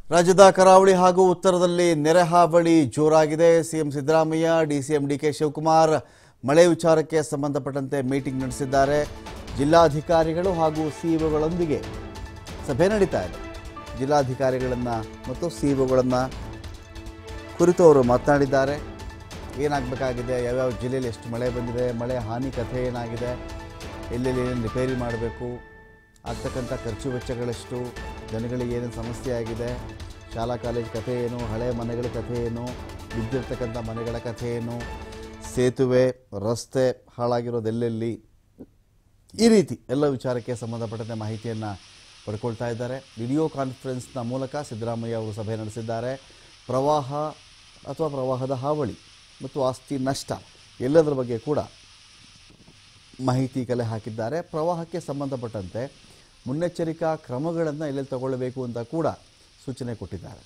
ರಾಜ್ಯದ ಕರಾವಳಿ ಹಾಗೂ ಉತ್ತರದಲ್ಲಿ ನೆರೆ ಹಾವಳಿ ಜೋರಾಗಿದೆ CM Siddaramaiah DCM DK Shivakumar ಮಳೆ ವಿಚಾರಕ್ಕೆ ಸಂಬಂಧಪಟ್ಟಂತೆ ಮೀಟಿಂಗ್ ನಡೆಸಿದ್ದಾರೆ ಜಿಲ್ಲಾಧಿಕಾರಿಗಳು ಹಾಗೂ ಸಿಇಒಗಳೊಂದಿಗೆ ಸಭೆ ನಡೀತಾ ಇದೆ ಜಿಲ್ಲಾಧಿಕಾರಿಗಳನ್ನು ಮತ್ತು ಸಿಇಒಗಳನ್ನು ಕುರಿತು ಅವರು ಮಾತನಾಡಿದ್ದಾರೆ ಏನಾಗಬೇಕಾಗಿದೆ ಯಾವ್ಯಾವ ಜಿಲ್ಲೆಯಲ್ಲಿ ಎಷ್ಟು ಮಳೆ ಬಂದಿದೆ ಮಳೆ ಹಾನಿ ಕಥೆ ಏನಾಗಿದೆ ಎಲ್ಲೆಲ್ಲಿ ಏನೇನು ರಿಪೇರಿ ಮಾಡಬೇಕು ಆಗ್ತಕ್ಕಂಥ ಖರ್ಚು ವೆಚ್ಚಗಳೆಷ್ಟು ಜನಗಳಿಗೆ ಏನೇನು ಸಮಸ್ಯೆ ಆಗಿದೆ ಶಾಲಾ ಕಾಲೇಜ್ ಕಥೆ ಏನು ಹಳೆ ಮನೆಗಳ ಕಥೆ ಏನು ಬಿದ್ದಿರ್ತಕ್ಕಂಥ ಮನೆಗಳ ಕಥೆ ಏನು ಸೇತುವೆ ರಸ್ತೆ ಹಾಳಾಗಿರೋದು ಎಲ್ಲೆಲ್ಲಿ ಈ ರೀತಿ ಎಲ್ಲ ವಿಚಾರಕ್ಕೆ ಸಂಬಂಧಪಟ್ಟಂತೆ ಮಾಹಿತಿಯನ್ನು ಪಡ್ಕೊಳ್ತಾ ಇದ್ದಾರೆ ವಿಡಿಯೋ ಕಾನ್ಫರೆನ್ಸ್ನ ಮೂಲಕ ಸಿದ್ದರಾಮಯ್ಯ ಅವರು ಸಭೆ ನಡೆಸಿದ್ದಾರೆ ಪ್ರವಾಹ ಅಥವಾ ಪ್ರವಾಹದ ಹಾವಳಿ ಮತ್ತು ಆಸ್ತಿ ನಷ್ಟ ಎಲ್ಲದರ ಬಗ್ಗೆ ಕೂಡ ಮಾಹಿತಿ ಕಲೆ ಹಾಕಿದ್ದಾರೆ ಪ್ರವಾಹಕ್ಕೆ ಸಂಬಂಧಪಟ್ಟಂತೆ ಮುನ್ನೆಚ್ಚರಿಕಾ ಕ್ರಮಗಳನ್ನು ಎಲ್ಲೆಲ್ಲಿ ತಗೊಳ್ಳಬೇಕು ಅಂತ ಕೂಡ ಸೂಚನೆ ಕೊಟ್ಟಿದ್ದಾರೆ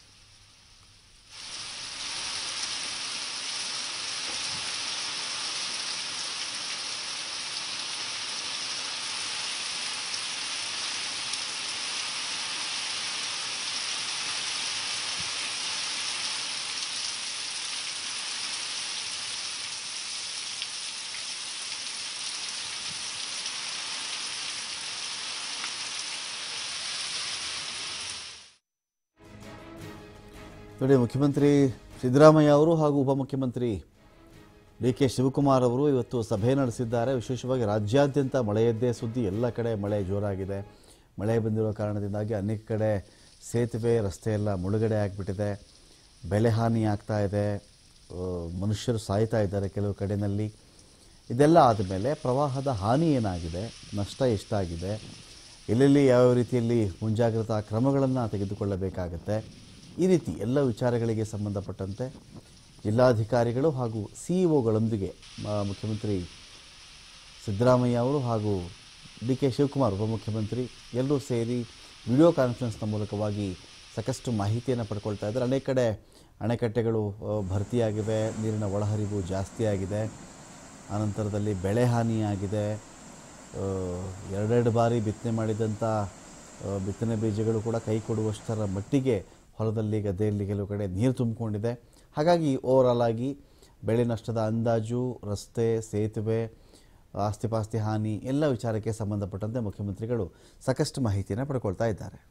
ನೋಡಿ ಮುಖ್ಯಮಂತ್ರಿ ಸಿದ್ದರಾಮಯ್ಯ ಅವರು ಹಾಗೂ ಉಪಮುಖ್ಯಮಂತ್ರಿ ಡಿ ಕೆ ಶಿವಕುಮಾರ್ ಅವರು ಇವತ್ತು ಸಭೆ ನಡೆಸಿದ್ದಾರೆ ವಿಶೇಷವಾಗಿ ರಾಜ್ಯಾದ್ಯಂತ ಮಳೆಯದ್ದೇ ಸುದ್ದಿ ಎಲ್ಲ ಕಡೆ ಮಳೆ ಜೋರಾಗಿದೆ ಮಳೆ ಬಂದಿರೋ ಕಾರಣದಿಂದಾಗಿ ಅನೇಕ ಕಡೆ ಸೇತುವೆ ರಸ್ತೆ ಎಲ್ಲ ಮುಳುಗಡೆ ಆಗಿಬಿಟ್ಟಿದೆ ಬೆಳೆ ಹಾನಿ ಆಗ್ತಾ ಇದೆ ಆ, ಮನುಷ್ಯರು ಸಾಯ್ತಾ ಇದ್ದಾರೆ ಕೆಲವು ಕಡೆಯಲ್ಲಿ ಇದೆಲ್ಲ ಆದಮೇಲೆ ಪ್ರವಾಹದ ಹಾನಿ ಏನಾಗಿದೆ ನಷ್ಟ ಎಷ್ಟಾಗಿದೆ ಎಲ್ಲೆಲ್ಲಿ ಯಾವ ರೀತಿಯಲ್ಲಿ ಮುಂಜಾಗ್ರತಾ ಕ್ರಮಗಳನ್ನು ತೆಗೆದುಕೊಳ್ಳಬೇಕಾಗತ್ತೆ ಈ ರೀತಿ ಎಲ್ಲ ವಿಚಾರಗಳಿಗೆ ಸಂಬಂಧಪಟ್ಟಂತೆ ಜಿಲ್ಲಾಧಿಕಾರಿಗಳು ಹಾಗೂ ಸಿಇಒಗಳೊಂದಿಗೆ ಮುಖ್ಯಮಂತ್ರಿ ಸಿದ್ದರಾಮಯ್ಯ ಅವರು ಹಾಗೂ ಡಿ ಕೆ ಶಿವಕುಮಾರ್ ಉಪಮುಖ್ಯಮಂತ್ರಿ ಎಲ್ಲರೂ ಸೇರಿ ವಿಡಿಯೋ ಕಾನ್ಫರೆನ್ಸ್ನ ಮೂಲಕವಾಗಿ ಸಾಕಷ್ಟು ಮಾಹಿತಿಯನ್ನು ಪಡ್ಕೊಳ್ತಾ ಇದ್ದಾರೆ ಅನೇಕ ಕಡೆ ಅಣೆಕಟ್ಟೆಗಳು ಆ, ಭರ್ತಿಯಾಗಿವೆ ನೀರಿನ ಒಳಹರಿವು ಜಾಸ್ತಿ ಆಗಿದೆ ಆನಂತರದಲ್ಲಿ ಬೆಳೆ ಹಾನಿಯಾಗಿದೆ ಆ, ಎರಡೆರಡು ಬಾರಿ ಬಿತ್ತನೆ ಮಾಡಿದಂಥ ಆ, ಬಿತ್ತನೆ ಬೀಜಗಳು ಕೂಡ ಕೈ ಕೊಡುವಷ್ಟರ ಮಟ್ಟಿಗೆ ಹೊಲದಲ್ಲಿ ಗದ್ದೆಯಲ್ಲಿ ಕೆಲವು ಕಡೆ ನೀರು ತುಂಬಿಕೊಂಡಿದೆ ಹಾಗಾಗಿ ಓವರಾಲ್ ಆಗಿ ಬೆಳೆ ನಷ್ಟದ ಅಂದಾಜು ರಸ್ತೆ ಸೇತುವೆ ಆಸ್ತಿಪಾಸ್ತಿ ಹಾನಿ ಎಲ್ಲ ವಿಚಾರಕ್ಕೆ ಸಂಬಂಧಪಟ್ಟಂತೆ ಮುಖ್ಯಮಂತ್ರಿಗಳು ಸಾಕಷ್ಟು ಮಾಹಿತಿಯನ್ನು ಪಡ್ಕೊಳ್ತಾ ಇದ್ದಾರೆ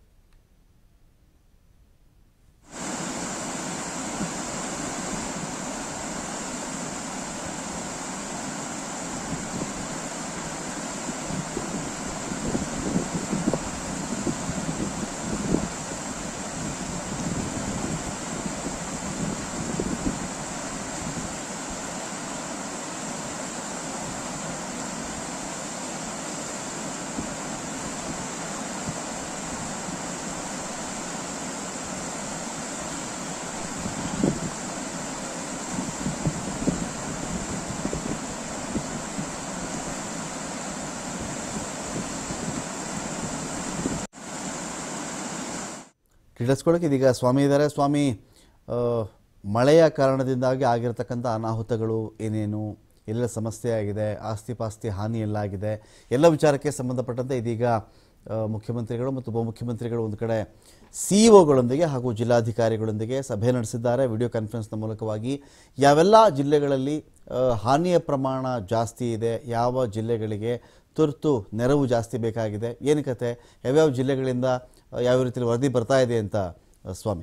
ತಿಳಿಸ್ಕೊಳ್ಳೋಕೆ ಇದೀಗ ಸ್ವಾಮಿ ಇದ್ದಾರೆ ಸ್ವಾಮಿ ಆ, ಮಳೆಯ ಕಾರಣದಿಂದಾಗಿ ಆಗಿರತಕ್ಕಂಥ ಅನಾಹುತಗಳು ಏನೇನು ಎಲ್ಲ ಸಮಸ್ಯೆ ಆಗಿದೆ ಆಸ್ತಿ ಪಾಸ್ತಿ ಹಾನಿ ಎಲ್ಲ ಆಗಿದೆ ಎಲ್ಲ ವಿಚಾರಕ್ಕೆ ಸಂಬಂಧಪಟ್ಟಂತೆ ಇದೀಗ ಆ, ಮುಖ್ಯಮಂತ್ರಿಗಳು ಮತ್ತು ಉಪಮುಖ್ಯಮಂತ್ರಿಗಳು ಒಂದು ಕಡೆ ಸಿಇಒಗಳೊಂದಿಗೆ ಹಾಗೂ ಜಿಲ್ಲಾಧಿಕಾರಿಗಳೊಂದಿಗೆ ಸಭೆ ನಡೆಸಿದ್ದಾರೆ ವಿಡಿಯೋ ಕಾನ್ಫರೆನ್ಸ್ನ ಮೂಲಕವಾಗಿ ಯಾವೆಲ್ಲ ಜಿಲ್ಲೆಗಳಲ್ಲಿ ಆ, ಹಾನಿಯ ಪ್ರಮಾಣ ಜಾಸ್ತಿ ಇದೆ ಯಾವ ಜಿಲ್ಲೆಗಳಿಗೆ ತುರ್ತು ನೆರವು ಜಾಸ್ತಿ ಬೇಕಾಗಿದೆ ಏನು ಕತೆ ಯಾವ್ಯಾವ ಜಿಲ್ಲೆಗಳಿಂದ ಆ, ಯಾವ ರೀತಿಯಲ್ಲಿ ವರದಿ ಬರ್ತಾ ಇದೆ ಅಂತ ಆ, ಸ್ವಾಮಿ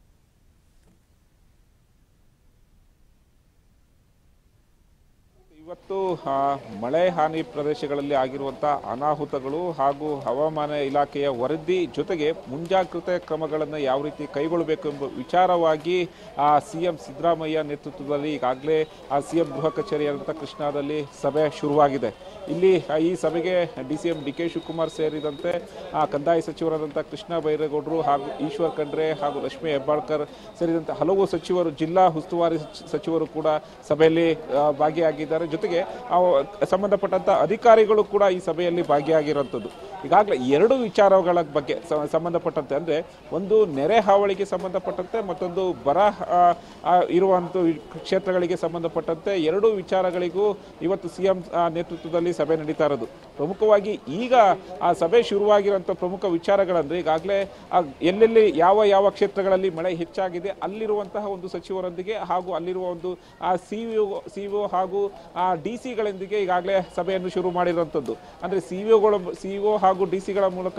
ಇವತ್ತು ಆ, ಮಳೆ ಹಾನಿ ಪ್ರದೇಶಗಳಲ್ಲಿ ಆಗಿರುವಂಥ ಅನಾಹುತಗಳು ಹಾಗೂ ಹವಾಮಾನ ಇಲಾಖೆಯ ವರದಿ ಜೊತೆಗೆ ಮುಂಜಾಗ್ರತೆ ಕ್ರಮಗಳನ್ನು ಯಾವ ರೀತಿ ಕೈಗೊಳ್ಳಬೇಕು ಎಂಬ ವಿಚಾರವಾಗಿ ಆ ಸಿಎಂ ಸಿದ್ದರಾಮಯ್ಯ ನೇತೃತ್ವದಲ್ಲಿ ಈಗಾಗಲೇ ಆ ಸಿಎಂ ಗೃಹ ಕಚೇರಿಯಾದಂಥ ಕೃಷ್ಣಾದಲ್ಲಿ ಸಭೆ ಶುರುವಾಗಿದೆ ಇಲ್ಲಿ ಆ, ಈ ಸಭೆಗೆ D C M D K Shivakumar ಸೇರಿದಂತೆ ಆ, ಕಂದಾಯ ಸಚಿವರಾದಂಥ ಕೃಷ್ಣ ಬೈರೇಗೌಡರು ಹಾಗೂ ಈಶ್ವರ್ ಖಂಡ್ರೆ ಹಾಗೂ ಲಕ್ಷ್ಮೀ ಹೆಬ್ಬಾಳ್ಕರ್ ಸೇರಿದಂತೆ ಹಲವು ಸಚಿವರು ಜಿಲ್ಲಾ ಉಸ್ತುವಾರಿ ಸಚಿ- ಸಚಿವರು ಕೂಡ ಸಭೆಯಲ್ಲಿ ಆ, ಭಾಗಿಯಾಗಿದ್ದಾರೆ ಜೊತೆಗೆ ಆ ಸಂಬಂಧಪಟ್ಟಂತ ಅಧಿಕಾರಿಗಳು ಕೂಡ ಈ ಸಭೆಯಲ್ಲಿ ಭಾಗಿಯಾಗಿರುವಂಥದ್ದು ಈಗಾಗಲೇ ಎರಡು ವಿಚಾರಗಳ ಬಗ್ಗೆ ಸ- ಸಂಬಂಧಪಟ್ಟಂತೆ ಅಂದ್ರೆ ಒಂದು ನೆರೆ ಹಾವಳಿಗೆ ಸಂಬಂಧಪಟ್ಟಂತೆ ಮತ್ತೊಂದು ಬರ ಆ, ಆ, ಇರುವಂತ ಕ್ಷೇತ್ರಗಳಿಗೆ ಸಂಬಂಧಪಟ್ಟಂತೆ ಎರಡು ವಿಚಾರಗಳಿಗೂ ಇವತ್ತು ಸಿಎಂ ನೇತೃತ್ವದಲ್ಲಿ ಸಭೆ ನಡೀತಾ ಇರೋದು ಪ್ರಮುಖವಾಗಿ ಈಗ ಆ ಸಭೆ ಶುರುವಾಗಿರುವಂತ ಪ್ರಮುಖ ವಿಚಾರಗಳಂದ್ರೆ ಈಗಾಗಲೇ ಆ ಎಲ್ಲೆಲ್ಲಿ ಯಾವ ಯಾವ ಕ್ಷೇತ್ರಗಳಲ್ಲಿ ಮಳೆ ಹೆಚ್ಚಾಗಿದೆ ಅಲ್ಲಿರುವಂತಹ ಒಂದು ಸಚಿವರೊಂದಿಗೆ ಹಾಗೂ ಅಲ್ಲಿರುವ ಒಂದು ಆ ಸಿಇಒ ಸಿಇಒ ಹಾಗೂ ಆ ಡಿ ಸಿಗಳೊಂದಿಗೆ ಈಗಾಗಲೇ ಸಭೆಯನ್ನು ಶುರು ಮಾಡಿರುವಂಥದ್ದು ಅಂದ್ರೆ ಸಿಇಒಗಳು ಸಿಇಒ ಹಾಗೂ ಡಿ ಸಿಗಳ ಮೂಲಕ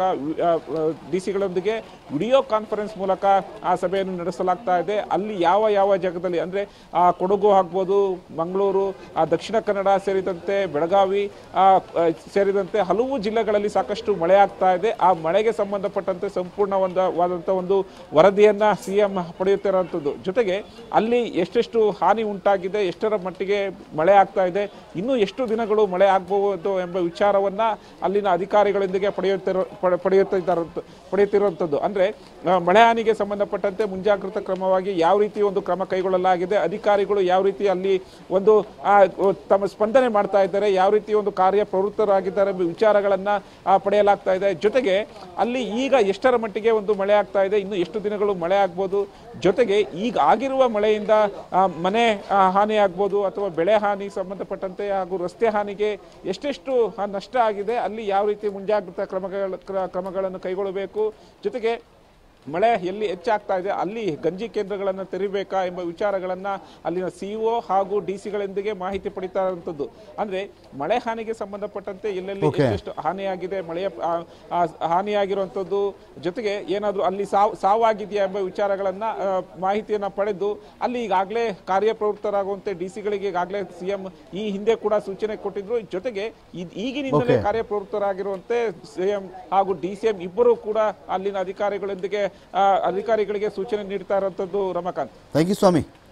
ಡಿ ಸಿಗಳೊಂದಿಗೆ ವಿಡಿಯೋ ಕಾನ್ಫರೆನ್ಸ್ ಮೂಲಕ ಆ ಸಭೆಯನ್ನು ನಡೆಸಲಾಗ್ತಾ ಇದೆ ಅಲ್ಲಿ ಯಾವ ಯಾವ ಜಾಗದಲ್ಲಿ ಅಂದ್ರೆ ಆ ಕೊಡಗು ಆಗ್ಬೋದು ಮಂಗಳೂರು ಆ ದಕ್ಷಿಣ ಕನ್ನಡ ಸೇರಿದಂತೆ ಬೆಳಗಾವಿ ಆ, ಆ, ಸೇರಿದಂತೆ ಹಲವು ಜಿಲ್ಲೆಗಳಲ್ಲಿ ಸಾಕಷ್ಟು ಮಳೆ ಆಗ್ತಾ ಇದೆ ಆ ಮಳೆಗೆ ಸಂಬಂಧಪಟ್ಟಂತೆ ಸಂಪೂರ್ಣವಾದಂಥ ಒಂದು ವರದಿಯನ್ನ ಸಿಎಂ ಪಡೆಯುತ್ತಿರುವಂಥದ್ದು ಜೊತೆಗೆ ಅಲ್ಲಿ ಎಷ್ಟೆಷ್ಟು ಹಾನಿ ಉಂಟಾಗಿದೆ ಎಷ್ಟರ ಮಟ್ಟಿಗೆ ಮಳೆ ಆಗ್ತಾ ಇದೆ ಇನ್ನು ಎಷ್ಟು ದಿನಗಳು ಮಳೆ ಆಗಬಹುದು ಎಂಬ ವಿಚಾರವನ್ನ ಅಲ್ಲಿನ ಅಧಿಕಾರಿಗಳೊಂದಿಗೆ ಪಡೆಯುತ್ತಿರೋ ಪಡೆ- ಪಡೆಯುತ್ತಿದ್ದಾರೆ ಪಡೆಯುತ್ತಿರುವಂಥದ್ದು ಅಂದ್ರೆ ಆ, ಮಳೆ ಹಾನಿಗೆ ಸಂಬಂಧಪಟ್ಟಂತೆ ಮುಂಜಾಗ್ರತಾ ಕ್ರಮವಾಗಿ ಯಾವ ರೀತಿ ಒಂದು ಕ್ರಮ ಕೈಗೊಳ್ಳಲಾಗಿದೆ ಅಧಿಕಾರಿಗಳು ಯಾವ ರೀತಿ ಅಲ್ಲಿ ಒಂದು ಆ, ತಮ್ಮ ಸ್ಪಂದನೆ ಮಾಡ್ತಾ ಇದ್ದಾರೆ ಯಾವ ರೀತಿ ಒಂದು ಕಾರ್ಯ ಪ್ರವೃತ್ತರಾಗಿದ್ದಾರೆ ಎಂಬ ವಿಚಾರಗಳನ್ನ ಆ, ಪಡೆಯಲಾಗ್ತಾ ಇದೆ ಜೊತೆಗೆ ಅಲ್ಲಿ ಈಗ ಎಷ್ಟರ ಮಟ್ಟಿಗೆ ಒಂದು ಮಳೆ ಆಗ್ತಾ ಇದೆ ಇನ್ನು ಎಷ್ಟು ದಿನಗಳು ಮಳೆ ಆಗ್ಬೋದು ಜೊತೆಗೆ ಈಗ ಆಗಿರುವ ಮಳೆಯಿಂದ ಆ, ಮನೆ ಆ, ಹಾನಿ ಆಗ್ಬೋದು ಅಥವಾ ಬೆಳೆ ಹಾನಿ ಸಂಬಂಧಪಟ್ಟಂತೆ ಹಾಗೂ ರಸ್ತೆ ಹಾನಿಗೆ ಎಷ್ಟೆಷ್ಟು ಆ, ನಷ್ಟ ಆಗಿದೆ ಅಲ್ಲಿ ಯಾವ ರೀತಿ ಮುಂಜಾಗ್ರತಾ ಕ್ರಮಗಳ ಕ್ರ- ಕ್ರಮಗಳನ್ನು ಕೈಗೊಳ್ಳಬೇಕು ಜೊತೆಗೆ ಮಳೆ ಎಲ್ಲಿ ಹೆಚ್ಚಾಗ್ತಾ ಇದೆ ಅಲ್ಲಿ ಗಂಜಿ ಕೇಂದ್ರಗಳನ್ನು ತೆರಿಬೇಕಾ ಎಂಬ ವಿಚಾರಗಳನ್ನ ಅಲ್ಲಿನ ಸಿಇಒ ಹಾಗೂ ಡಿ ಸಿಗಳೊಂದಿಗೆ ಮಾಹಿತಿ ಪಡಿತಾ ಇರುವಂತದ್ದು ಅಂದ್ರೆ ಮಳೆ ಹಾನಿಗೆ ಸಂಬಂಧಪಟ್ಟಂತೆ ಎಲ್ಲೆಲ್ಲಿ Okay. ಎಷ್ಟು ಹಾನಿಯಾಗಿದೆ ಮಳೆಯ ಆ, ಆ, ಹಾನಿಯಾಗಿರುವಂಥದ್ದು ಜೊತೆಗೆ ಏನಾದರೂ ಅಲ್ಲಿ ಸಾವು ಸಾವಾಗಿದೆಯಾ ಎಂಬ ವಿಚಾರಗಳನ್ನ ಆ, ಮಾಹಿತಿಯನ್ನ ಪಡೆದು ಅಲ್ಲಿ ಈಗಾಗಲೇ ಕಾರ್ಯಪ್ರವೃತ್ತರಾಗುವಂತೆ ಡಿ ಸಿಗಳಿಗೆ ಈಗಾಗಲೇ ಸಿಎಂ ಈ ಹಿಂದೆ ಕೂಡ ಸೂಚನೆ ಕೊಟ್ಟಿದ್ರು ಜೊತೆಗೆ ಇದ್- ಈಗಿನಿಂದಲೇ Okay. ಕಾರ್ಯಪ್ರವೃತ್ತರಾಗಿರುವಂತೆ ಸಿಎಂ ಹಾಗೂ ಡಿ ಸಿಎಂ ಇಬ್ಬರು ಕೂಡ ಅಲ್ಲಿನ ಅಧಿಕಾರಿಗಳೊಂದಿಗೆ ಆ, ಅಧಿಕಾರಿಗಳಿಗೆ ಸೂಚನೆ ನೀಡ್ತಾ ಇರುವಂತದ್ದು ರಮಾಕಾಂತ್ ಥ್ಯಾಂಕ್ ಯು ಸ್ವಾಮಿ